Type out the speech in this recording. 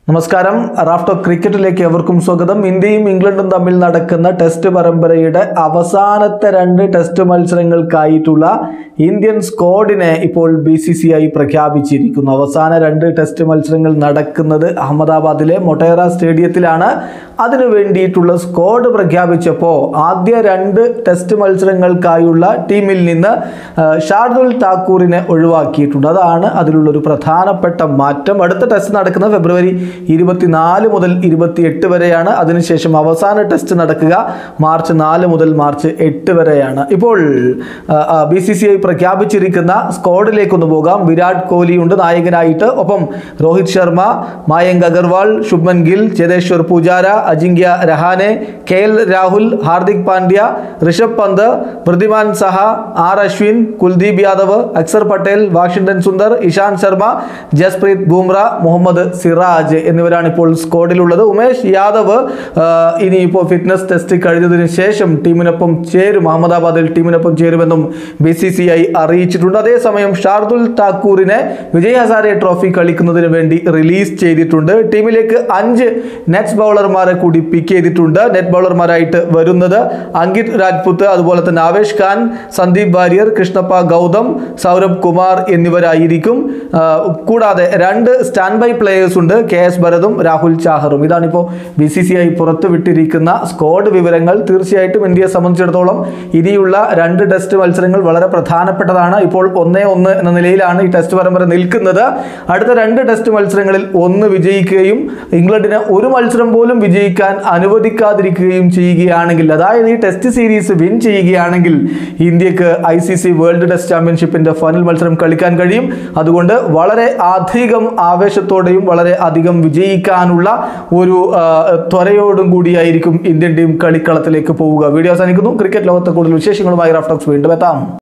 നമസ്കാരം റാഫ്റ്റോ ക്രിക്കറ്റിലേക്ക് എവർക്കും സ്വാഗതം ഇന്ത്യയും ഇംഗ്ലണ്ടും തമ്മിൽ നടക്കുന്ന ടെസ്റ്റ് പരമ്പരയുടെ അവസാനത്തെ രണ്ട് ടെസ്റ്റ് മത്സരങ്ങൾക്കായിട്ടുള്ള ഇന്ത്യൻ സ്ക്വാഡിനെ ഇപ്പോൾ ബി സി സി ഐ പ്രഖ്യാപിച്ചിരിക്കുന്നു അവസാന രണ്ട് ടെസ്റ്റ് മത്സരങ്ങൾ നടക്കുന്നത് അഹമ്മദാബാദിലെ മൊട്ടേറ സ്റ്റേഡിയത്തിലാണ് അതിനു വേണ്ടിയിട്ടുള്ള സ്ക്വാഡ് പ്രഖ്യാപിച്ചപ്പോൾ ആദ്യ രണ്ട് ടെസ്റ്റ് മത്സരങ്ങൾക്കായുള്ള ടീമിൽ നിന്ന് ആ, ഷാർദുൽ താക്കൂറിനെ ഒഴിവാക്കിയിട്ടുണ്ട് അതാണ് അതിലുള്ള ഒരു പ്രധാനപ്പെട്ട മാറ്റം അടുത്ത ടെസ്റ്റ് നടക്കുന്നത് ഫെബ്രുവരി ഇരുപത്തിനാല് മുതൽ ഇരുപത്തിയെട്ട് വരെയാണ് അതിനുശേഷം അവസാന ടെസ്റ്റ് നടക്കുക മാർച്ച് നാല് മുതൽ മാർച്ച് എട്ട് വരെയാണ് ഇപ്പോൾ ബി സി സി ഐ പ്രഖ്യാപിച്ചിരിക്കുന്ന സ്ക്വാഡിലേക്കൊന്ന് പോകാം വിരാട് കോഹ്ലി ഉണ്ട് നായകനായിട്ട് ഒപ്പം Rohit Sharma Mayank Agarwal Shubman Gill Cheteshwar Pujara Ajinkya Rahane K L Rahul Hardik Pandya Rishabh Pant Wriddhiman Saha R Ashwin Kuldeep Yadav Axar Patel Washington Sundar Ishant Sharma Jasprit Bumrah Mohammed Siraj എന്നിവരാണ് ഇപ്പോൾ സ്ക്വാഡിലുള്ളത് ഉമേഷ് യാദവ് ആ, ഇനിയിപ്പോൾ ഫിറ്റ്നസ് ടെസ്റ്റ് കഴിഞ്ഞതിന് ശേഷം ടീമിനൊപ്പം ചേരും അഹമ്മദാബാദിൽ ടീമിനൊപ്പം ചേരുമെന്നും ബി സി സി ഐ അറിയിച്ചിട്ടുണ്ട് അതേസമയം ഷാർദുൽ താക്കൂറിനെ വിജയ് ഹസാരെ ട്രോഫി കളിക്കുന്നതിന് വേണ്ടി റിലീസ് ചെയ്തിട്ടുണ്ട് ടീമിലേക്ക് അഞ്ച് നെറ്റ് ബൗളർമാരെ കൂടി പിക്ക് ചെയ്തിട്ടുണ്ട് നെറ്റ് ബൗളർമാരായിട്ട് വരുന്നത് അങ്കിത് രാജ്പുത്ത് അതുപോലെ തന്നെ ആവേശ് ഖാൻ സന്ദീപ് വാര്യർ കൃഷ്ണപ്പ ഗൗതം സൗരഭ് കുമാർ എന്നിവരായിരിക്കും ആ, കൂടാതെ രണ്ട് സ്റ്റാൻഡ് ബൈ പ്ലേയേഴ്സ് ഉണ്ട് കെ എസ് ഭരതും രാഹുൽ ചാഹറും ഇതാണിപ്പോൾ ബി സി സി ഐ പുറത്തുവിട്ടിരിക്കുന്ന സ്ക്വാഡ് വിവരങ്ങൾ തീർച്ചയായിട്ടും ഇന്ത്യയെ സംബന്ധിച്ചിടത്തോളം ഇനിയുള്ള രണ്ട് ടെസ്റ്റ് മത്സരങ്ങൾ വളരെ പ്രധാനപ്പെട്ടതാണ് ഇപ്പോൾ ഒന്നേ ഒന്ന് എന്ന നിലയിലാണ് ഈ ടെസ്റ്റ് പരമ്പര നിൽക്കുന്നത് അടുത്ത രണ്ട് ടെസ്റ്റ് മത്സരങ്ങളിൽ ഒന്ന് വിജയിക്കുകയും ഇംഗ്ലണ്ടിന് ഒരു മത്സരം പോലും വിജയിക്കാൻ അനുവദിക്കാതിരിക്കുകയും ചെയ്യുകയാണെങ്കിൽ അതായത് ഈ ടെസ്റ്റ് സീരീസ് വിൻ ചെയ്യുകയാണെങ്കിൽ ഇന്ത്യക്ക് I C C world test ചാമ്പ്യൻഷിപ്പിന്റെ ഫൈനൽ മത്സരം കളിക്കാൻ കഴിയും അതുകൊണ്ട് വളരെ അധികം ആവേശത്തോടെയും വളരെ അധികം വിജയിക്കാനുള്ള ഒരു ആ, ത്വരയോടും കൂടിയായിരിക്കും ഇന്ത്യൻ ടീം കളിക്കളത്തിലേക്ക് പോവുക വീഡിയോ അവസാനിക്കുന്നു ക്രിക്കറ്റ് ലോകത്തെ കൂടുതൽ വിശേഷങ്ങളുമായി റാഫ്റ്റോക്സ് വീണ്ടും എത്താം